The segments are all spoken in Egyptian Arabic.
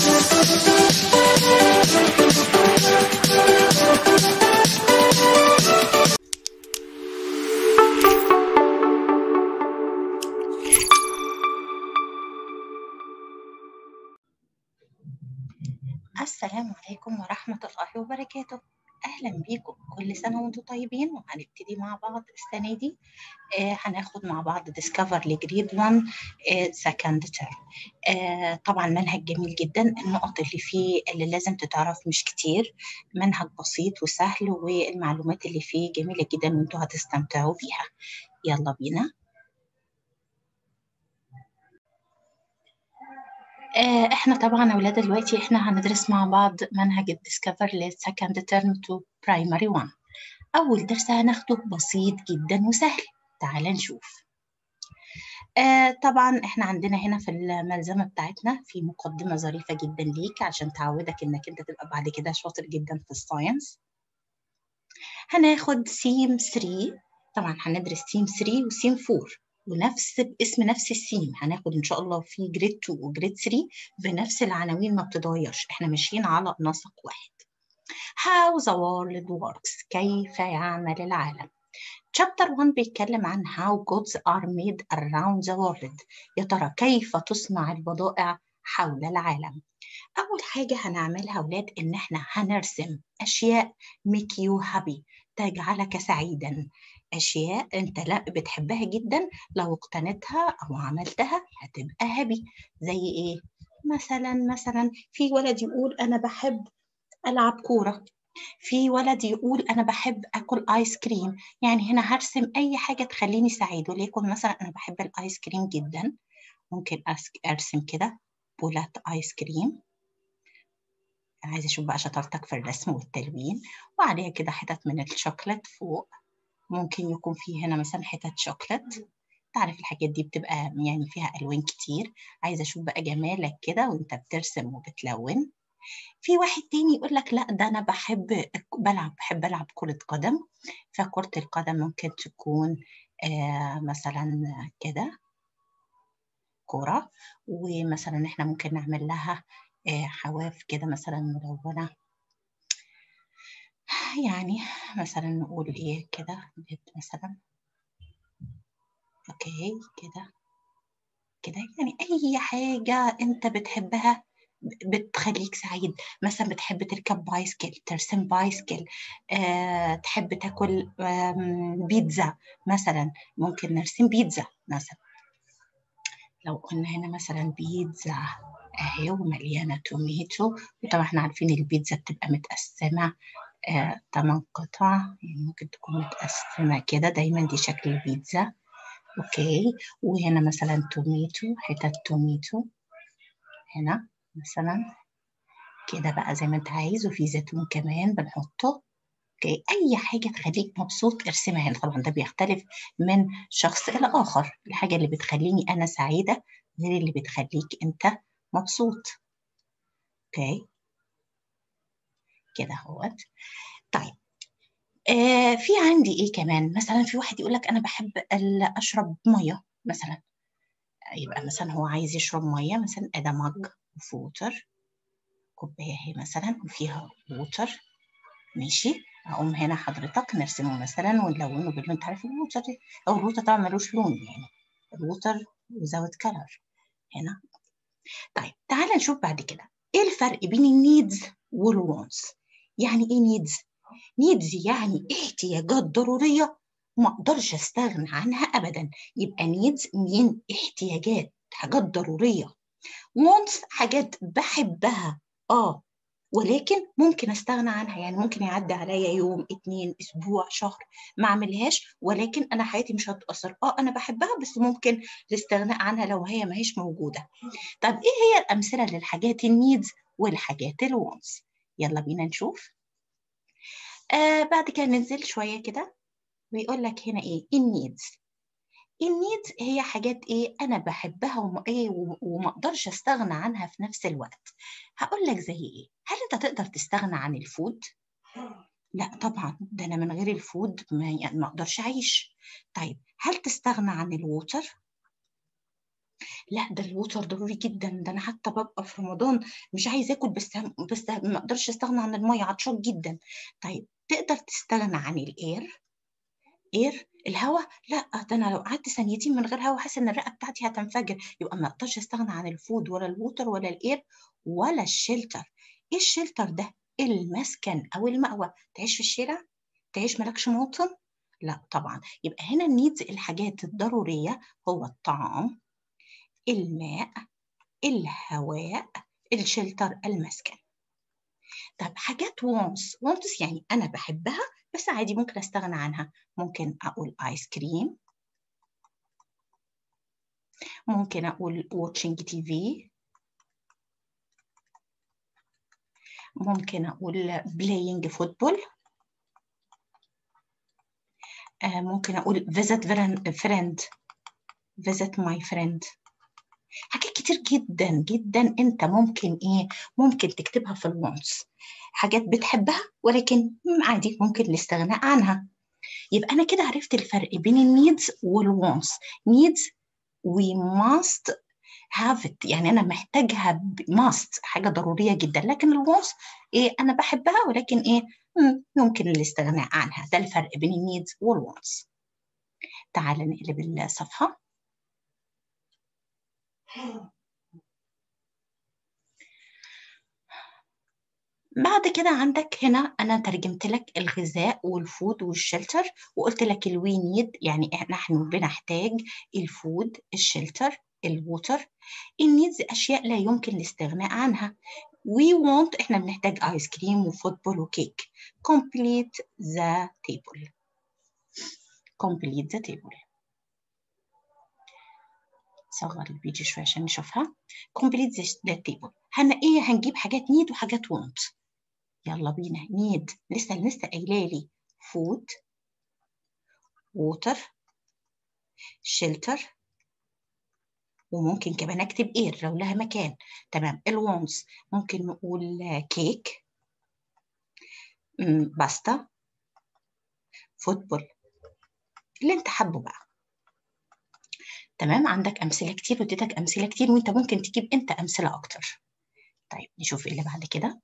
السلام عليكم ورحمة الله وبركاته أهلا بيكم كل سنة وانتم طيبين وهنبتدي مع بعض السنة دي آه هناخد مع بعض ديسكفر لجريد 1 سكند تيرم آه طبعا منهج جميل جدا النقط اللي فيه اللي لازم تتعرف مش كتير منهج بسيط وسهل والمعلومات اللي فيه جميلة جدا وانتوا هتستمتعوا بيها يلا بينا آه، احنا طبعا اولاد دلوقتي احنا هندرس مع بعض منهج الديسكفر للسكند ترم تو برايمري 1 اول درس هناخده بسيط جدا وسهل تعال نشوف آه طبعا احنا عندنا هنا في الملزمه بتاعتنا في مقدمه ظريفه جدا ليك عشان تعودك انك انت تبقى بعد كده شاطر جدا في الساينس هناخد سيم 3 طبعا هندرس سيم 3 وسيم 4 ونفس باسم نفس السيم هناخد ان شاء الله في جريد 2 وجريد 3 بنفس العناوين ما بتتغيرش احنا ماشيين على نسق واحد How the world works كيف يعمل العالم Chapter 1 بيتكلم عن how goods are made around the world يا ترى كيف تصنع البضائع حول العالم أول حاجة هنعملها أولاد إن إحنا هنرسم أشياء make you happy تجعلك سعيدا أشياء أنت لا بتحبها جدا لو اقتنيتها أو عملتها هتبقى هابي زي إيه؟ مثلا مثلا في ولد يقول أنا بحب ألعب كورة في ولد يقول أنا بحب أكل آيس كريم يعني هنا هرسم أي حاجة تخليني سعيد وليكن مثلا أنا بحب الآيس كريم جدا ممكن أرسم كده بولات آيس كريم عايزة أشوف بقى شطارتك في الرسم والتلوين وعليها كده حتت من الشوكولات فوق ممكن يكون في هنا مثلا حتت شوكولات تعرف الحاجات دي بتبقى يعني فيها ألوان كتير عايزة أشوف بقى جمالك كده وأنت بترسم وبتلون في واحد تاني يقول لك لا ده أنا بحب بلعب بحب ألعب كرة قدم فكرة القدم ممكن تكون آه مثلا كده كرة ومثلا احنا ممكن نعمل لها آه حواف كده مثلا ملونة يعني مثلا نقول ايه كده مثلا اوكي كده كده يعني اي حاجة انت بتحبها بتخليك سعيد مثلا بتحب تركب بايسكل ترسم بايسكل أه، تحب تاكل بيتزا مثلا ممكن نرسم بيتزا مثلا لو قلنا هنا مثلا بيتزا اهي ومليانه توميتو وطبعا احنا عارفين البيتزا بتبقى متقسمه آه، تمن قطع يعني ممكن تكون متقسمة كده دايما دي شكل البيتزا اوكي وهنا مثلا توميتو حتت توميتو هنا مثلا كده بقى زي ما انت عايز وفي زيتون كمان بنحطه اوكي اي حاجة تخليك مبسوط ارسمها هنا طبعا ده بيختلف من شخص الى اخر الحاجة اللي بتخليني انا سعيدة غير اللي بتخليك انت مبسوط اوكي كده اهوت طيب آه في عندي ايه كمان مثلا في واحد يقول لك انا بحب اشرب ميه مثلا يبقى مثلا هو عايز يشرب ميه مثلا ادي مج وفي ووتر كوبايه اهي مثلا وفيها ووتر ماشي اقوم هنا حضرتك نرسمه مثلا ونلونه باللون انت عارف الووتر او الووتر طبعا ملوش لون يعني الووتر وزاوت كلر هنا طيب تعال نشوف بعد كده ايه الفرق بين النيدز والوونز يعني ايه نيدز نيدز يعني احتياجات ضروريه ما اقدرش استغنى عنها ابدا يبقى نيدز من احتياجات حاجات ضروريه وونتس حاجات بحبها اه ولكن ممكن استغنى عنها يعني ممكن يعدي عليا يوم اتنين اسبوع شهر ما اعملهاش ولكن انا حياتي مش هتاثر اه انا بحبها بس ممكن الاستغناء عنها لو هي ما هيش موجوده طب ايه هي الامثله للحاجات النيدز والحاجات الوونتس يلا بينا نشوف آه بعد كده ننزل شويه كده ويقول لك هنا ايه النيدز النيدز هي حاجات ايه انا بحبها وما ايه وما اقدرش استغنى عنها في نفس الوقت هقول لك زي ايه هل انت تقدر تستغنى عن الفود لا طبعا ده انا من غير الفود ما يعني ما اقدرش اعيش طيب هل تستغنى عن الووتر لا ده الووتر ضروري جدا ده انا حتى ببقى في رمضان مش عايز اكل بس بس ما اقدرش استغنى عن الميه عطشان جدا طيب تقدر تستغنى عن الاير اير الهواء لا ده انا لو قعدت ثانيتين من غير هواء حاسه ان الرئه بتاعتي هتنفجر يبقى ما اقدرش استغنى عن الفود ولا الووتر ولا الاير ولا الشلتر ايه الشلتر ده المسكن او المأوى تعيش في الشارع تعيش مالكش موطن لا طبعا يبقى هنا النيدز الحاجات الضروريه هو الطعام الماء الهواء الشلتر المسكن طب حاجات وونس وونس يعني انا بحبها بس عادي ممكن استغنى عنها ممكن اقول ايس كريم ممكن اقول واتشنج تي في ممكن اقول بلاينج فوتبول ممكن اقول visit friend visit my friend حاجات كتير جدا جدا انت ممكن ايه ممكن تكتبها في الوانس حاجات بتحبها ولكن عادي ممكن الاستغناء عنها يبقى انا كده عرفت الفرق بين النيدز والوانس نيدز we must have it يعني انا محتاجها must حاجه ضروريه جدا لكن الوانس ايه انا بحبها ولكن ايه ممكن الاستغناء عنها ده الفرق بين النيدز والوانس تعال نقلب الصفحه بعد كده عندك هنا انا ترجمت لك الغذاء والفود والشلتر وقلت لك الوي نيد يعني نحن بنحتاج الفود الشلتر الووتر النيدز اشياء لا يمكن الاستغناء عنها we want احنا بنحتاج ايس كريم وفوتبول وكيك complete the table complete the table صغر الفيديو شويه عشان نشوفها complete the table هن ايه هنجيب حاجات نيد وحاجات want يلا بينا نيد لسه لسه قايله لي فود ووتر شيلتر وممكن كمان اكتب اير لو لها مكان تمام الوانس ممكن نقول كيك باستا فوتبول اللي انت حابه بقى تمام عندك امثله كتير واديتك امثله كتير وانت ممكن تجيب انت امثله اكتر طيب نشوف ايه اللي بعد كده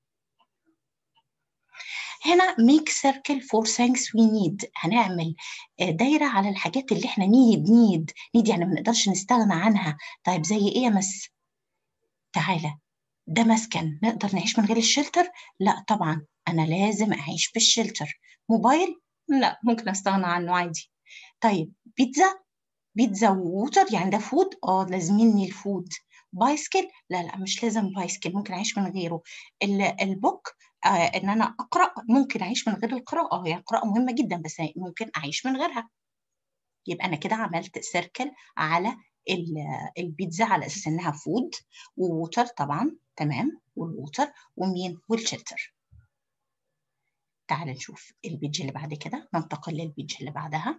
هنا make circle for things we need هنعمل دايرة على الحاجات اللي احنا need need need يعني ما نقدرش نستغنى عنها طيب زي ايه يا مس تعالى ده مسكن نقدر نعيش من غير الشلتر لا طبعا انا لازم اعيش بالشلتر موبايل لا ممكن استغنى عنه عادي طيب بيتزا بيتزا ووتر يعني ده فود اه لازمني الفود بايسكل لا لا مش لازم بايسكل ممكن اعيش من غيره البوك آه ان انا اقرا ممكن اعيش من غير القراءه هي يعني القراءه مهمه جدا بس ممكن اعيش من غيرها يبقى انا كده عملت سيركل على البيتزا على اساس انها فود ووتر طبعا تمام والووتر ومين والشلتر تعال نشوف البيج اللي بعد كده ننتقل للبيج اللي بعدها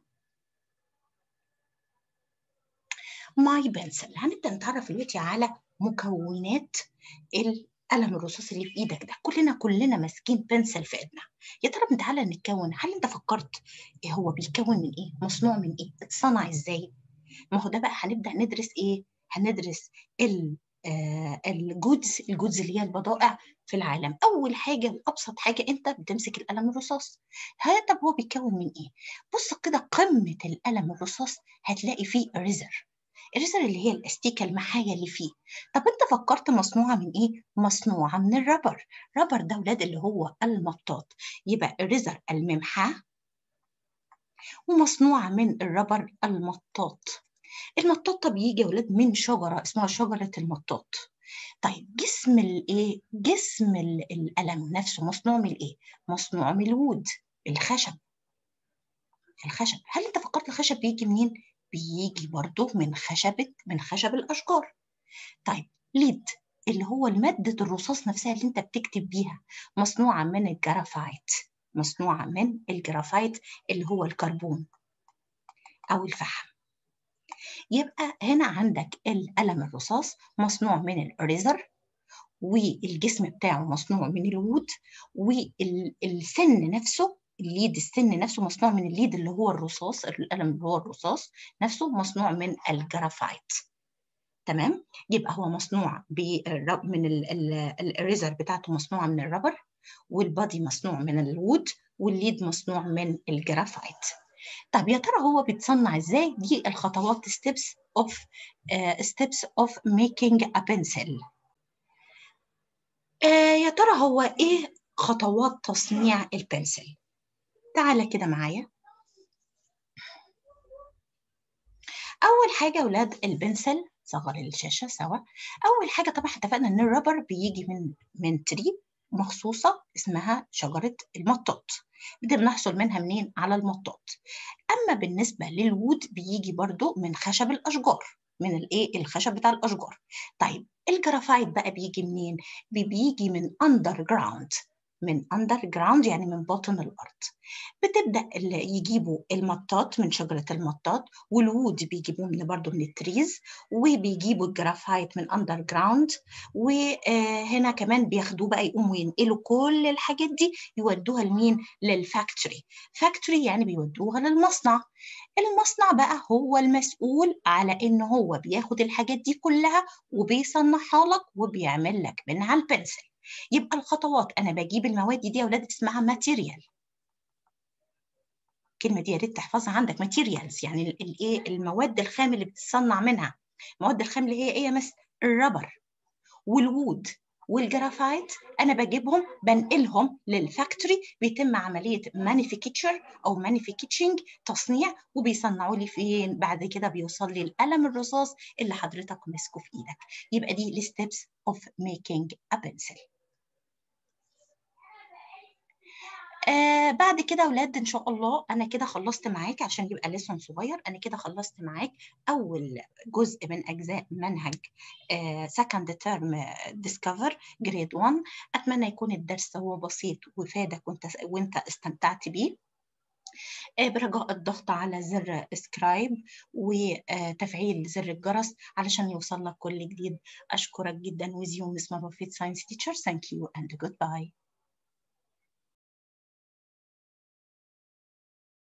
ماي بنسل هنبدا نتعرف دلوقتي على مكونات القلم الرصاص اللي في ايدك ده كلنا كلنا ماسكين بنسل في ايدنا يا ترى تعالى نتكون هل انت فكرت ايه هو بيتكون من ايه مصنوع من ايه اتصنع ازاي ما هو ده بقى هنبدا ندرس ايه هندرس ال آه الجودز الجودز اللي هي البضائع في العالم اول حاجه ابسط حاجه انت بتمسك القلم الرصاص ها طب هو بيتكون من ايه بص كده قمه القلم الرصاص هتلاقي فيه ريزر الريزر اللي هي الاستيكه المحايه اللي فيه طب انت فكرت مصنوعه من ايه مصنوعه من الربر ربر ده ولاد اللي هو المطاط يبقى الريزر الممحاه ومصنوعه من الربر المطاط المطاط بيجي يا ولاد من شجره اسمها شجره المطاط طيب جسم الايه جسم القلم نفسه مصنوع من الايه مصنوع من الوود الخشب الخشب هل انت فكرت الخشب بيجي منين بيجي برضه من خشبة من خشب الأشجار طيب ليد اللي هو المادة الرصاص نفسها اللي انت بتكتب بيها مصنوعة من الجرافايت مصنوعة من الجرافايت اللي هو الكربون أو الفحم يبقى هنا عندك القلم الرصاص مصنوع من الريزر والجسم بتاعه مصنوع من الوود والسن نفسه الليد السن نفسه مصنوع من الليد اللي هو الرصاص القلم اللي هو الرصاص نفسه مصنوع من الجرافايت تمام يبقى هو مصنوع من الاريزر بتاعته مصنوعه من الربر والبادي مصنوع من الوود والليد مصنوع من الجرافايت طب يا ترى هو بيتصنع ازاي دي الخطوات steps of uh, steps of making a pencil uh, يا ترى هو ايه خطوات تصنيع البنسل تعالى كده معايا اول حاجه اولاد البنسل صغر الشاشه سوا اول حاجه طبعا اتفقنا ان الرابر بيجي من من تري مخصوصه اسمها شجره المطاط بنحصل منها منين على المطاط اما بالنسبه للوود بيجي برضو من خشب الاشجار من الايه الخشب بتاع الاشجار طيب الجرافايت بقى بيجي منين بيجي من اندر جراوند من اندر جراوند يعني من باطن الارض بتبدا يجيبوا المطاط من شجره المطاط والوود بيجيبوه من برضه من التريز وبيجيبوا الجرافايت من اندر جراوند وهنا كمان بياخدوه بقى يقوموا ينقلوا كل الحاجات دي يودوها لمين للفاكتوري فاكتوري يعني بيودوها للمصنع المصنع بقى هو المسؤول على ان هو بياخد الحاجات دي كلها وبيصنعها لك وبيعمل لك منها البنسل يبقى الخطوات انا بجيب المواد دي يا اولاد اسمها ماتيريال الكلمه دي يا ريت تحفظها عندك ماتيريالز يعني الايه المواد الخام اللي بتتصنع منها المواد الخام اللي هي ايه يا مس الربر والوود والجرافايت انا بجيبهم بنقلهم للفاكتوري بيتم عمليه مانيفيكتشر او مانيفيكتشنج تصنيع وبيصنعوا لي فين بعد كده بيوصل لي القلم الرصاص اللي حضرتك ماسكه في ايدك يبقى دي الستبس اوف ميكينج ا بنسل آه بعد كده اولاد ان شاء الله انا كده خلصت معاك عشان يبقى لسون صغير انا كده خلصت معاك اول جزء من اجزاء منهج سكند تيرم ديسكفر جريد 1 اتمنى يكون الدرس هو بسيط وفادك وانت وانت استمتعت بيه برجاء الضغط على زر سكرايب وتفعيل زر الجرس علشان يوصل لك كل جديد أشكرك جدا with you Miss Marofit Science Teacher thank you and goodbye